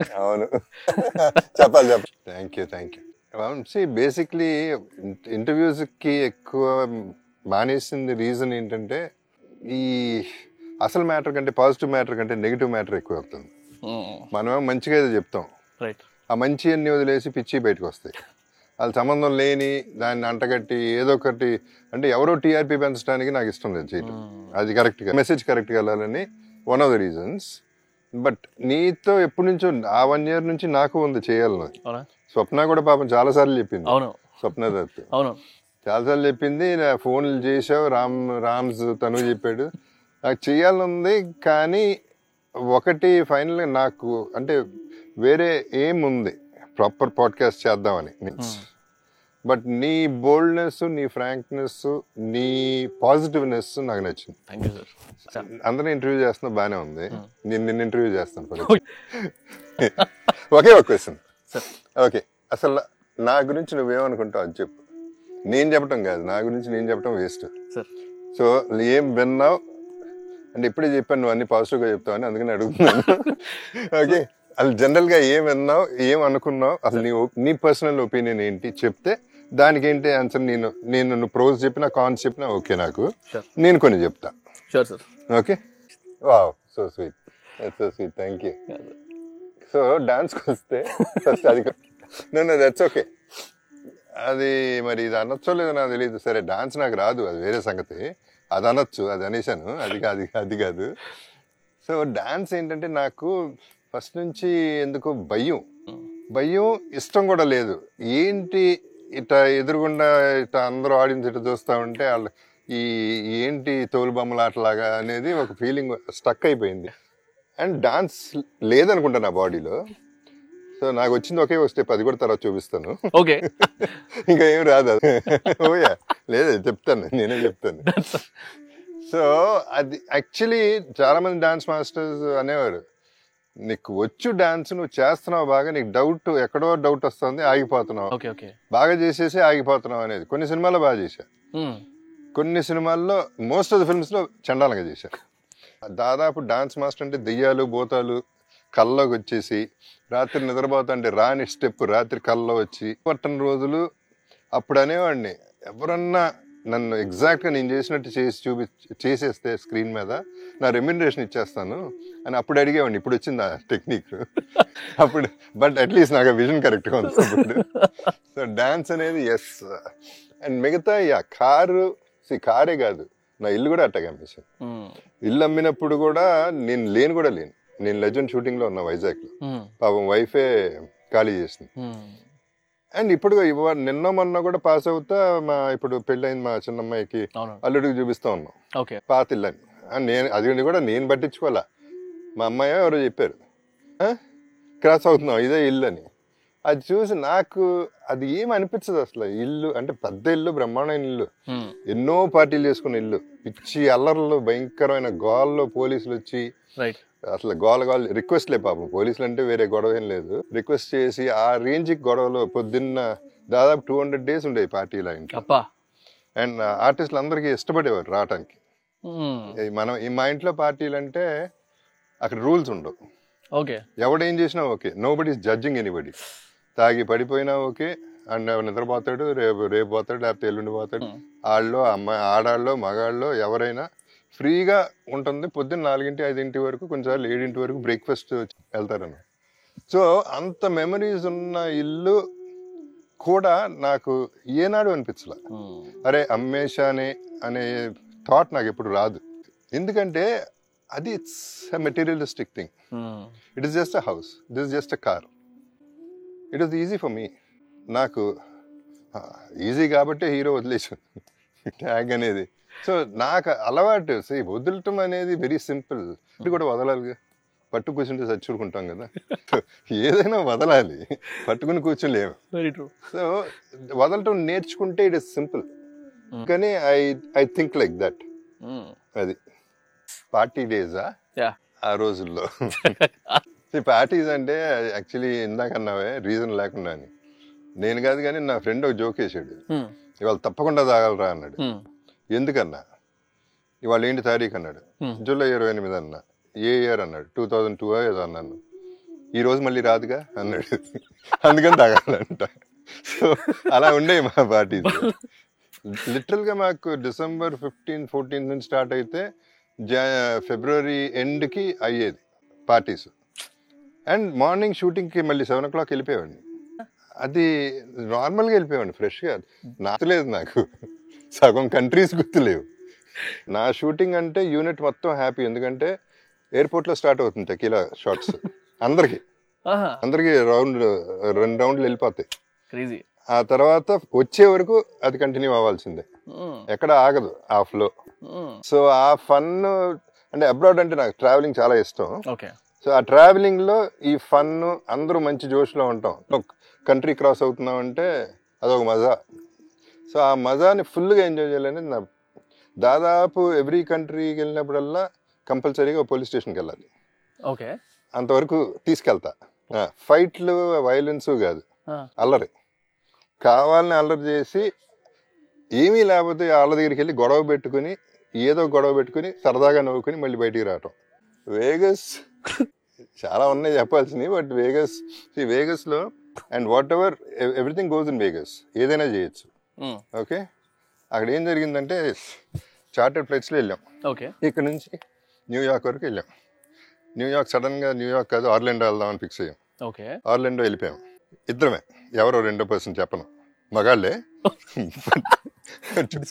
అవును చెప్పాలి చెప్పాలి thank you thank you see basically ఇంటర్వ్యూస్కి ఎక్కువ మానేసింది రీజన్ ఏంటంటే ఈ అసలు మ్యాటర్ కంటే పాజిటివ్ మ్యాటర్ కంటే నెగిటివ్ మ్యాటర్ ఎక్కువ అవుతుంది మనమేమో మంచిగా ఏదో చెప్తాం రైట్ ఆ మంచి అన్ని వదిలేసి పిచ్చి బయటకు వస్తాయి వాళ్ళ సంబంధం లేని దాన్ని అంటగట్టి ఏదో ఒకటి అంటే ఎవరో టీఆర్పీ పెంచడానికి నాకు ఇష్టం లేదు చేయటం అది కరెక్ట్గా మెసేజ్ కరెక్ట్గా వెళ్ళాలని one of the reasons but నీతో ఎప్పటి నుంచో ఆ వన్ ఇయర్ నుంచి నాకు ఉంది చేయాలని అవునా స్వప్న కూడా పాపం చాలా సార్లు చెప్పింది అవును స్వప్న దత్ అవును చాలాసార్లు చెప్పింది నా ఫోన్లు చేసావు రామ్ రామ్స్ తను చెప్పాడు నాకు చేయాలని ఉంది కానీ ఒకటి ఫైనల్గా నాకు అంటే వేరే ఏం ఉంది ప్రాపర్ పాడ్కాస్ట్ చేద్దామని మీన్స్ బట్ నీ బోల్డ్నెస్ నీ ఫ్రాంక్నెస్ నీ పాజిటివ్నెస్ నాకు నచ్చింది థ్యాంక్ యూ సార్ అందరిని ఇంటర్వ్యూ చేస్తున్నా బాగానే ఉంది Hmm. నేను నిన్ను ఇంటర్వ్యూ చేస్తాను పద. ఒకే ఒక క్వశ్చన్ సార్ ఓకే అసలు నా గురించి నువ్వేమనుకుంటావు అది చెప్పు నేను చెప్పటం కాదు నా గురించి నేను చెప్పటం వేస్ట్ సార్ సో ఏం విన్నావు అంటే ఇప్పుడే చెప్పాను నువ్వు అన్ని పాజిటివ్గా చెప్తావు అని అందుకని అడుగుతున్నాను ఓకే అసలు జనరల్గా ఏం విన్నావు ఏం అనుకున్నావు అసలు నీ ఒ- నీ పర్సనల్ ఒపీనియన్ ఏంటి చెప్తే దానికి ఏంటి ఆన్సర్ నేను నేను నువ్వు ప్రోస్ చెప్పినా కాన్స్ చెప్పినా ఓకే నాకు Sure. నేను కొన్ని చెప్తా sure sir okay wow so sweet so sweet thank you so డాన్స్కి వస్తే ఫస్ట్ అది నేను దట్స్ ఓకే అది మరి ఇది అనొచ్చో లేదో నాకు తెలియదు సరే డాన్స్ నాకు రాదు అది వేరే సంగతి అది అనొచ్చు అది అనేసాను అది కాదు అది కాదు సో డాన్స్ ఏంటంటే నాకు ఫస్ట్ నుంచి ఎందుకో భయం భయం ఇష్టం కూడా లేదు ఏంటి ఇట్లా ఎదురుగుండా ఇట్లా అందరూ ఆడియన్స్ ఇట్లా చూస్తూ ఉంటే వాళ్ళు ఈ ఏంటి తోలు బొమ్మలాటలాగా అనేది ఒక ఫీలింగ్ స్టక్ అయిపోయింది అండ్ డాన్స్ లేదనుకుంటా నా బాడీలో సో నాకు వచ్చింది ఒకే వస్తే పది కూడా తర్వాత చూపిస్తాను ఓకే ఇంకా ఏం రాదు అది ఓయా లేదు చెప్తాను నేనే చెప్తాను సో అది యాక్చువల్లీ చాలా మంది డాన్స్ మాస్టర్స్ అనేవారు నీకు వచ్చు డాన్స్ నువ్వు చేస్తున్నావు బాగా నీకు డౌట్ ఎక్కడో డౌట్ వస్తుంది ఆగిపోతున్నావు ఓకే ఓకే బాగా చేసేసి ఆగిపోతున్నావు అనేది కొన్ని సినిమాల్లో బాగా చేశా కొన్ని సినిమాల్లో మోస్ట్ ఆఫ్ ద ఫిల్మ్స్ లో చండాలంగా చేశారు దాదాపు డాన్స్ మాస్టర్ అంటే దెయ్యాలు భూతాలు కల్లోకి వచ్చేసి రాత్రి నిద్రపోతుంటే రాని స్టెప్ రాత్రి కల్లో వచ్చి పట్టని రోజులు అప్పుడు అనేవాడిని ఎవరన్నా నన్ను ఎగ్జాక్ట్గా నేను చేసినట్టు చేసి చూపి చేసేస్తే స్క్రీన్ మీద నా రెమ్యునరేషన్ ఇచ్చేస్తాను అని అప్పుడు అడిగేవాడిని ఇప్పుడు వచ్చింది ఆ టెక్నిక్ అప్పుడు బట్ అట్లీస్ట్ నాకు విజన్ కరెక్ట్గా ఉంది ఇప్పుడు సో డాన్స్ అనేది ఎస్ అండ్ మిగతా యా కారు సి కారే కాదు నా ఇల్లు కూడా అట్టగా అమ్మేసాను ఇల్లు అమ్మినప్పుడు కూడా నేను లేను కూడా లేను నేను లెజెండ్ షూటింగ్లో ఉన్నా వైజాగ్లో పాపం వైఫే ఖాళీ చేసింది అండ్ ఇప్పుడు ఇవ్వ నిన్న మొన్న కూడా పాస్ అవుతా మా ఇప్పుడు పెళ్ళైంది మా చిన్నమ్మాయికి అవును అల్లుడికి చూపిస్తా ఉన్నాం ఓకే పాత ఇల్లు అని ఆ, నేను అది కూడా నేను పట్టించుకోవాలా మా అమ్మాయి ఎవరో చెప్పారు "ఆ? క్రాస్ అవుతున్నాం ఇదే ఇల్లు అని అది చూసి నాకు అది ఏం అనిపించదు అసలు ఇల్లు అంటే పెద్ద ఇల్లు బ్రహ్మాండమైన ఇల్లు ఎన్నో పార్టీలు చేసుకున్న ఇల్లు పిచ్చి అల్లర్లు భయంకరమైన గోల్లో పోలీసులు వచ్చి రైట్ అసలు గోల గోల రిక్వెస్ట్లే పాపం పోలీసులు అంటే వేరే గొడవ ఏం లేదు రిక్వెస్ట్ చేసి ఆ రేంజ్కి గొడవలు పొద్దున్న దాదాపు టూ హండ్రెడ్ డేస్ ఉండేవి పార్టీల ఇంట్లో అప్పా అండ్ ఆర్టిస్టులు అందరికీ ఇష్టపడేవారు రావటానికి ఈ మనం ఈ మా ఇంట్లో పార్టీలు అంటే అక్కడ రూల్స్ ఉండవు ఓకే ఎవడేం చేసినా okay nobody judging anybody తాగి పడిపోయినా ఓకే అండ్ నిద్రపోతాడు రేపు రేపు పోతాడు లేకపోతే ఎల్లుండి పోతాడు వాళ్ళు అమ్మాయి ఆడాళ్ళు మగాళ్ళు ఎవరైనా ఫ్రీగా ఉంటుంది పొద్దున్న నాలుగింటి ఐదింటి వరకు కొంచెం ఏడింటి వరకు బ్రేక్ఫాస్ట్ వెళ్తారని సో అంత మెమరీస్ ఉన్న ఇల్లు కూడా నాకు ఏనాడు అనిపించలే అరే అమ్మేశానే అనే థాట్ నాకు ఎప్పుడు రాదు ఎందుకంటే అది it's materialistic thing it is just a house this just a car it is easy for me నాకు ఈజీ కాబట్టి హీరో వదిలేసాను ట్యాగ్ అనేది సో నాకు అలవాటు సే వదలటం అనేది వెరీ సింపుల్ ఇది కూడా వదలాలిగా పట్టు కూర్చుంటే చచ్చుకుంటాం కదా So, ఏదైనా వదలాలి పట్టుకుని కూర్చోలేము వెరీ ట్రూ సో వదలటం నేర్చుకుంటే ఇట్ ఇస్ సింపుల్ కానీ I I think like that అది పార్టీ డేసా యా ఆ రోజుల్లో పార్టీస్ అంటే యాక్చువల్లీ ఇందాక అన్నావే రీజన్ లేకుండా అని నేను కాదు కానీ నా ఫ్రెండ్ ఒక జోక్ వేసాడు ఇవాళ తప్పకుండా తాగలరా అన్నాడు ఎందుకన్నా ఇవాళ ఏంటి తారీఖు అన్నాడు జూలై ఇరవై ఎనిమిది అన్నా ఏ ఇయర్ అన్నాడు టూ థౌజండ్ టూ ఏదో అన్నాను ఈ రోజు మళ్ళీ రాదుగా అన్నాడు అందుకని తాగాలంట సో అలా ఉండేవి మా పార్టీస్ లిటరల్గా మాకు డిసెంబర్ ఫిఫ్టీన్ ఫోర్టీన్ నుంచి స్టార్ట్ అయితే జా ఫిబ్రవరి ఎండ్కి అయ్యేది పార్టీస్ అండ్ మార్నింగ్ షూటింగ్కి మళ్ళీ సెవెన్ ఓ క్లాక్ వెళ్ళిపోయేవాడిని అది నార్మల్గా వెళ్ళిపోయేవాడిని ఫ్రెష్గా నాతలేదు నాకు సగం కంట్రీస్ గుర్తులేవు నా షూటింగ్ అంటే యూనిట్ మొత్తం హ్యాపీ ఎందుకంటే ఎయిర్పోర్ట్లో స్టార్ట్ అవుతుంది టెకీలా షార్ట్స్ అందరికి ఆహా అందరికి రౌండ్ రెండు రౌండ్లు వెళ్ళిపోతాయి క్రేజీ ఆ తర్వాత వచ్చే వరకు అది కంటిన్యూ అవ్వాల్సిందే ఎక్కడ ఆగదు ఆ ఫ్లో సో ఆ ఫన్ అంటే అబ్రాడ్ అంటే నాకు ట్రావెలింగ్ చాలా ఇష్టం ఓకే సో ఆ ట్రావెలింగ్ లో ఈ ఫన్ అందరూ మంచి జోష్లో ఉంటాం కంట్రీ క్రాస్ అవుతున్నాం అంటే అదొక మజా సో ఆ మజాని ఫుల్గా ఎంజాయ్ చేయాలనేది నా దాదాపు ఎవ్రీ కంట్రీకి వెళ్ళినప్పుడల్లా కంపల్సరీగా పోలీస్ స్టేషన్కి వెళ్ళాలి ఓకే అంతవరకు తీసుకెళ్తా ఆ, ఫైట్లు వైలెన్స్ కాదు అల్లరి కావాలని అల్లరి చేసి ఏమీ లేకపోతే వాళ్ళ దగ్గరికి వెళ్ళి గొడవ పెట్టుకుని ఏదో గొడవ పెట్టుకుని సరదాగా నవ్వుకుని మళ్ళీ బయటికి రావటం వేగస్ చాలా ఉన్నాయి చెప్పాల్సినవి బట్ వేగస్ ఈ వేగస్లో and whatever everything goes in Vegas ఏదైనా చేయొచ్చు ఓకే అక్కడ ఏం జరిగిందంటే చార్టెడ్ ఫ్లైట్స్లో వెళ్ళాం ఓకే ఇక్కడ నుంచి న్యూయార్క్ వరకు వెళ్ళాం న్యూయార్క్ సడన్గా న్యూయార్క్ కాదు ఆర్లెండో వెళ్దామని ఫిక్స్ అయ్యాం ఓకే ఆర్లెండో వెళ్ళిపోయాం ఇద్దరమే ఎవరో రెండో పర్సన్ చెప్పను మగాళ్ళే